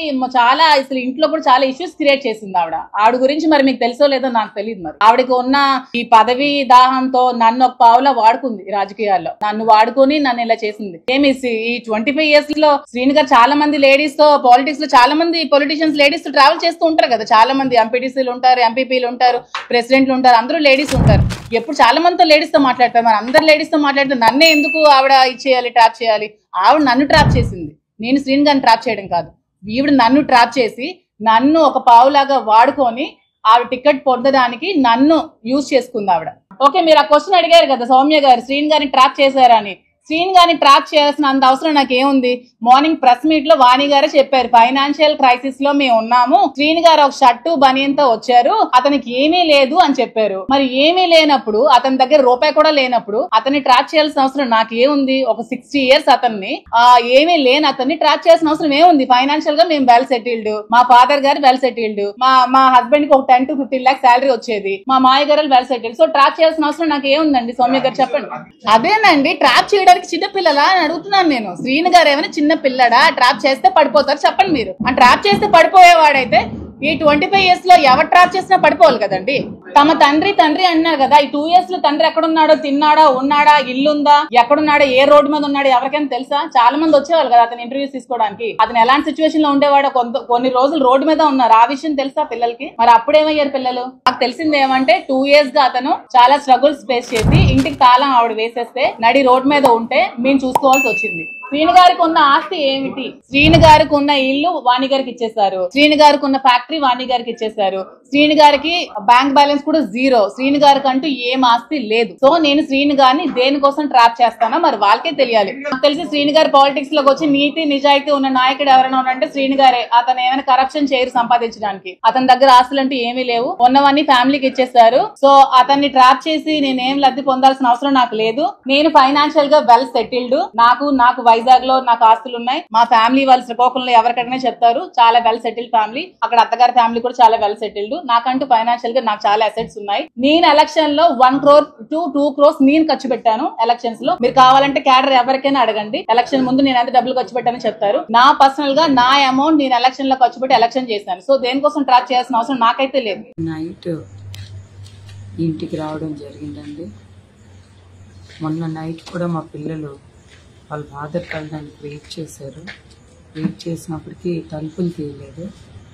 మ- చాలా అసలు ఇంట్లో కూడా చాలా ఇష్యూస్ క్రియేట్ చేసింది ఆవిడ ఆవిడ గురించి మరి మీకు తెలుసో లేదో నాకు తెలియదు మరి ఆవిడకి ఉన్న ఈ పదవి దాహంతో నన్ను ఒక పావులా వాడుకుంది ఈ రాజకీయాల్లో నన్ను వాడుకొని నన్ను ఇలా చేసింది ఏమి సి- ఈ ట్వంటీ ఫైవ్ ఇయర్స్ లో శ్రీని గారు చాలా మంది లేడీస్ తో పాలిటిక్స్ లో చాలా మంది పొలిటీషియన్స్ లేడీస్ తో ట్రావెల్ చేస్తూ ఉంటారు కదా చాలా మంది ఎంపీటీసీలు ఉంటారు ఎంపీపీలు ఉంటారు ప్రెసిడెంట్లు ఉంటారు అందరూ లేడీస్ ఉంటారు ఎప్పుడు చాలా మందితో లేడీస్ తో మాట్లాడతారు మరి అందరు లేడీస్ తో మాట్లాడితే నన్నే ఎందుకు ఆవిడ ఇచ్చేయాలి ట్రాప్ చేయాలి ఆవిడ నన్ను ట్రాప్ చేసింది నేను శ్రీని గారిని ట్రాప్ చేయడం కాదు ఈవిడ నన్ను ట్రాప్ చేసి నన్ను ఒక పావులాగా వాడుకొని ఆవిడ టికెట్ పొందడానికి నన్ను యూజ్ చేసుకుంది ఆవిడ ఓకే మీరు ఆ క్వశ్చన్ అడిగారు కదా సౌమ్య గారు శ్రీని గారిని ట్రాప్ చేశారా అని శ్రీని గారిని ట్రాప్ చేయాల్సిన అంత అవసరం నాకు ఏముంది మార్నింగ్ ప్రెస్ మీట్ లో వాణి గారే చెప్పారు ఫైనాన్షియల్ క్రైసిస్ లో మేము ఉన్నాము శ్రీని గారు ఒక షర్టు బనియంతో వచ్చారు అతనికి ఏమీ లేదు అని చెప్పారు మరి ఏమీ లేనప్పుడు అతని దగ్గర రూపాయి కూడా లేనప్పుడు అతన్ని ట్రాప్ చేయాల్సిన అవసరం నాకు ఏముంది ఒక సిక్స్టీ ఇయర్స్ అతన్ని ఆ ఏమీ లేని అతన్ని ట్రాప్ చేయాల్సిన అవసరం ఏముంది ఫైనాన్షియల్ గా మేము వెల్ సెటిల్డ్ మా ఫాదర్ గారు వెల్ సెటిల్డ్ మా మా హస్బెండ్ కి ఒక ten to fifteen lakhs salary వచ్చేది మా మాయ గారు వెల్ సెటిల్డ్ సో ట్రాప్ చేయాల్సిన అవసరం నాకు ఏముందండి సౌమ్య గారు చెప్పండి అదేనండి ట్రాప్ చేయడానికి చిన్న పిల్లలా అని అడుగుతున్నాను నేను శ్రీని గారు ఏమైనా చిన్న పిల్లడా ట్రాప్ చేస్తే పడిపోతారు చెప్పండి మీరు ఆ ట్రాప్ చేస్తే పడిపోయేవాడైతే ఈ ట్వంటీ ఫైవ్ ఇయర్స్ లో ఎవరు ట్రాప్ చేసినా పడిపోవాలి కదండి తమ తండ్రి తండ్రి అన్నారు కదా ఈ టూ ఇయర్స్ లో తండ్రి ఎక్కడున్నాడో తిన్నాడా ఉన్నాడా ఇల్లుందా ఎక్కడున్నాడో ఏ రోడ్డు మీద ఉన్నాడో ఎవరికైనా తెలుసా చాలా మంది వచ్చేవాళ్ళు కదా అతను ఇంటర్వ్యూస్ తీసుకోవడానికి అతను ఎలాంటి సిచ్యువేషన్ లో ఉండేవాడో కొంత కొన్ని రోజులు రోడ్డు మీద ఉన్నారు ఆ విషయం తెలుసా పిల్లలకి మరి అప్పుడేమయ్యారు పిల్లలు నాకు తెలిసింది ఏమంటే టూ ఇయర్స్ గా అతను చాలా స్ట్రగుల్స్ ఫేస్ చేసి ఇంటికి తాళం ఆవిడ వేసేస్తే నడి రోడ్ మీద ఉంటే మేము చూసుకోవాల్సి వచ్చింది శ్రీని గారికి ఉన్న ఆస్తి ఏమిటి శ్రీని గారికి ఉన్న ఇల్లు వాణి గారికి ఇచ్చేసారు శ్రీని గారికి ఉన్న ఫ్యాక్టరీ వాణి గారికి ఇచ్చేసారు శ్రీని గారికి బ్యాంక్ బ్యాలెన్స్ కూడా జీరో శ్రీని గారికి అంటూ ఏం ఆస్తి లేదు సో నేను శ్రీని గారిని దేనికోసం ట్రాప్ చేస్తానో మరి వాళ్ళకే తెలియాలి నాకు తెలిసి శ్రీని గారి పాలిటిక్స్ లోకి వచ్చి నీతి నిజాయితీ ఉన్న నాయకుడు ఎవరైనా ఉన్నారంటే శ్రీని గారే అతను ఏమైనా కరప్షన్ చేయరు సంపాదించడానికి అతని దగ్గర ఆస్తులు అంటూ ఏమీ లేవు ఉన్నవన్నీ ఫ్యామిలీకి ఇచ్చేసారు సో అతన్ని ట్రాప్ చేసి నేనేం లబ్ధి పొందాల్సిన అవసరం నాకు లేదు నేను ఫైనాన్షియల్ గా వెల్ సెటిల్డ్ నాకు నాకు వైజాగ్ లో నాకు ఆస్తులు ఉన్నాయి మా ఫ్యామిలీ వాళ్ళు శ్రీకాకుళంలో ఎవరికైనా చెప్తారు చాలా వెల్ సెటిల్డ్ ఫ్యామిలీ అక్కడ అత్తగారి ఫ్యామిలీ కూడా చాలా వెల్ సెటిల్డ్ నాకంటూ ఫైనాన్షియల్ గా నాకు చాలా అసెట్స్ ఉన్నాయి నేను ఎలక్షన్ లో one crore to two crores నేను ఖర్చు పెట్టాను ఎలక్షన్స్ లో మీరు కావాలంటే క్యాడర్ ఎవరికైనా అడగండి ఎలక్షన్ ముందు నేను ఎంత డబ్బులు ఖర్చు పెట్టానని చెప్తారు నా పర్సనల్ గా నా అమౌంట్ నేను ఎలక్షన్ లో ఖర్చు పెట్టి ఎలక్షన్ చేశాను సో దేనికోసం ట్రాప్ చేయాల్సిన అవసరం నాకైతే లేదు నైట్ ఇంటికి రావడం జరిగిందండి మొన్న నైట్ కూడా మా పిల్లలు వాళ్ళ ఫాదర్ కలడానికి వెయిట్ చేశారు వెయిట్ చేసినప్పటికీ తలుపులు తీయలేదు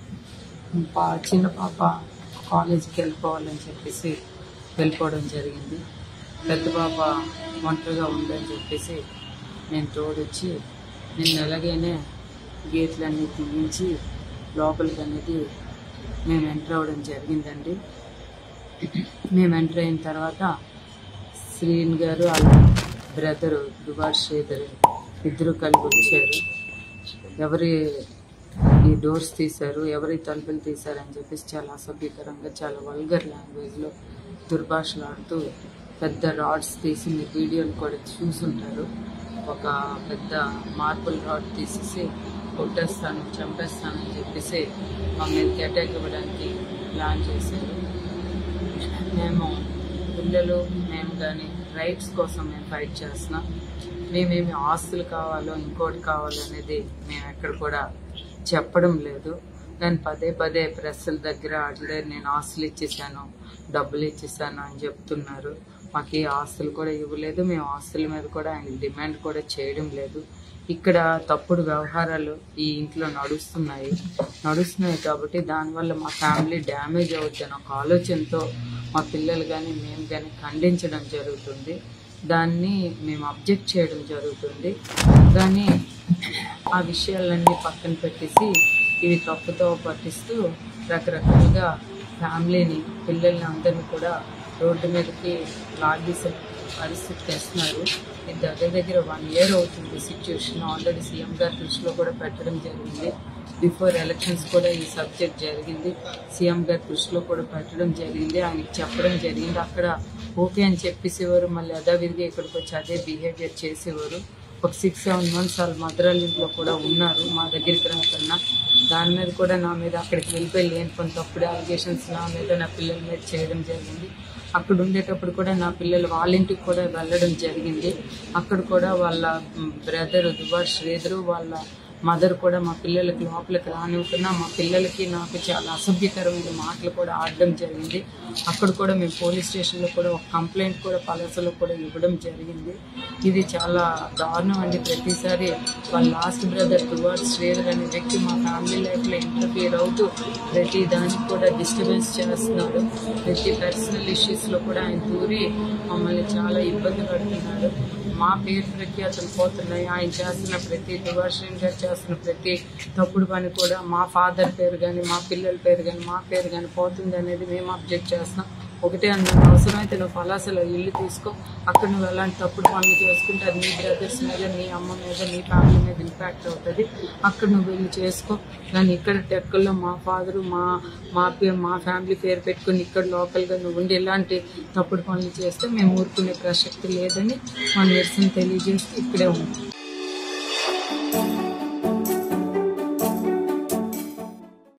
పా చిన్న పాప కాలేజీకి వెళ్ళిపోవాలని చెప్పేసి వెళ్ళిపోవడం జరిగింది పెద్ద పాప ఒంటరిగా ఉందని చెప్పేసి నేను తోడొచ్చి నిన్న ఎలాగైనా గేట్లన్నీ తీయించి లోపలికి అనేది మేము ఎంటర్ అవ్వడం జరిగిందండి మేము ఎంటర్ అయిన తర్వాత శ్రీన్ గారు వాళ్ళ బ్రదరు దుబార్ శ్రీధర్ ఇద్దరు కలిసి వచ్చారు ఎవరి ఈ డోర్స్ తీశారు ఎవరి తలుపులు తీశారని చెప్పేసి చాలా అసభ్యకరంగా చాలా వల్గర్ లాంగ్వేజ్లో దుర్భాషలాడుతూ పెద్ద రాడ్స్ తీసి మీ వీడియోలు కూడా చూసుంటారు ఒక పెద్ద మార్బుల్ రాడ్ తీసేసి కొట్టేస్తాను చంపేస్తానని చెప్పేసి మా మీదకి అటాక్ ఇవ్వడానికి ప్లాన్ చేశారు మేము పిల్లలు మేము కానీ రైట్స్ కోసం మేము ఫైట్ చేస్తున్నాం మేమేమి ఆస్తులు కావాలో ఇంకోటి కావాలో అనేది మేము ఎక్కడ కూడా చెప్పడం లేదు కానీ పదే పదే ప్రెస్ల దగ్గర అట్లే నేను ఆస్తులు ఇచ్చేసాను డబ్బులు ఇచ్చేసాను అని చెప్తున్నారు మాకు ఏ ఆస్తులు కూడా ఇవ్వలేదు మేము ఆస్తుల మీద కూడా ఆయన డిమాండ్ కూడా చేయడం లేదు ఇక్కడ తప్పుడు వ్యవహారాలు ఈ ఇంట్లో నడుస్తున్నాయి నడుస్తున్నాయి కాబట్టి దానివల్ల మా ఫ్యామిలీ డ్యామేజ్ అవుతుందని ఒక ఆలోచనతో మా పిల్లలు కానీ మేము కానీ ఖండించడం జరుగుతుంది దాన్ని మేము అబ్జెక్ట్ చేయడం జరుగుతుంది కానీ ఆ విషయాలన్నీ పక్కన పెట్టేసి ఇవి తప్పుతో పట్టిస్తూ రకరకాలుగా ఫ్యామిలీని పిల్లల్ని అందరినీ కూడా రోడ్డు మీదకి లాగేసే పరిస్థితి తెస్తున్నారు ఇది దగ్గర దగ్గర వన్ ఇయర్ అవుతుంది సిచ్యువేషన్ ఆల్రెడీ సీఎం గారి దృష్టిలో కూడా పెట్టడం జరిగింది బిఫోర్ ఎలక్షన్స్ కూడా ఈ సబ్జెక్ట్ జరిగింది సీఎం గారి దృష్టిలో కూడా పెట్టడం జరిగింది ఆయనకి చెప్పడం జరిగింది అక్కడ ఓకే అని చెప్పేసేవారు మళ్ళీ యథావిధిగా ఇక్కడికి వచ్చి అదే బిహేవియర్ చేసేవారు ఒక సిక్స్ సెవెన్ మంత్స్ వాళ్ళ మదరాల ఇంట్లో కూడా ఉన్నారు మా దగ్గరికి రాకన్నా దాని మీద కూడా నా మీద అక్కడికి వెళ్ళిపోయి లేని కొన్ని తప్పుడు అలిగేషన్స్ నా మీద నా పిల్లల మీద చేయడం జరిగింది అక్కడ ఉండేటప్పుడు కూడా నా పిల్లలు వాళ్ళ ఇంటికి కూడా వెళ్ళడం జరిగింది అక్కడ కూడా వాళ్ళ బ్రదర్ దుబార్ శ్రీధరు వాళ్ళ మదర్ కూడా మా పిల్లలకి లోపలికి రానివ్వకుండా మా పిల్లలకి నాకు చాలా అసభ్యకరమైన మాటలు కూడా ఆడడం జరిగింది అక్కడ కూడా మేము పోలీస్ స్టేషన్లో కూడా ఒక కంప్లైంట్ కూడా పలసలో కూడా ఇవ్వడం జరిగింది ఇది చాలా దారుణం అండి ప్రతిసారి వాళ్ళ లాస్ట్ బ్రదర్ టువర్డ్స్ శ్రీధర్ అనే వ్యక్తి మా ఫ్యామిలీ లైఫ్లో ఇంటర్ఫియర్ అవుతూ ప్రతి దానికి కూడా డిస్టర్బెన్స్ చేస్తున్నాడు ప్రతి పర్సనల్ ఇష్యూస్లో కూడా ఆయన దూరి మమ్మల్ని చాలా ఇబ్బంది పడుతున్నాడు మా పేరు ప్రఖ్యాతలు పోతున్నాయి ఆయన చేస్తున్న ప్రతి దువర్షన్ గారు చేస్తున్న ప్రతి తప్పుడు పని కూడా మా ఫాదర్ పేరు కానీ మా పిల్లల పేరు కానీ మా పేరు కానీ పోతుంది అనేది మేము అబ్జెక్ట్ చేస్తున్నాం ఒకటే అన్నాను అవసరమైతే నువ్వు పలాసలో ఇల్లు తీసుకో అక్కడ నువ్వు ఎలాంటి తప్పుడు పనులు చేసుకుంటే అది నీ బ్రదర్స్ మీద నీ అమ్మ మీద నీ ఫ్యామిలీ మీద ఇంపాక్ట్ అవుతుంది అక్కడ నువ్వు వెళ్ళి చేసుకో కానీ ఇక్కడ టెక్కల్లో మా ఫాదరు మా మా పే- మా ఫ్యామిలీ పేరు పెట్టుకుని ఇక్కడ లోకల్గా నువ్వు ఉండి ఎలాంటి తప్పుడు పనులు చేస్తే మేము ఊరుకునే ప్రసక్తి లేదని మా నిరసన తెలియజేస్తూ ఇక్కడే ఉంటాం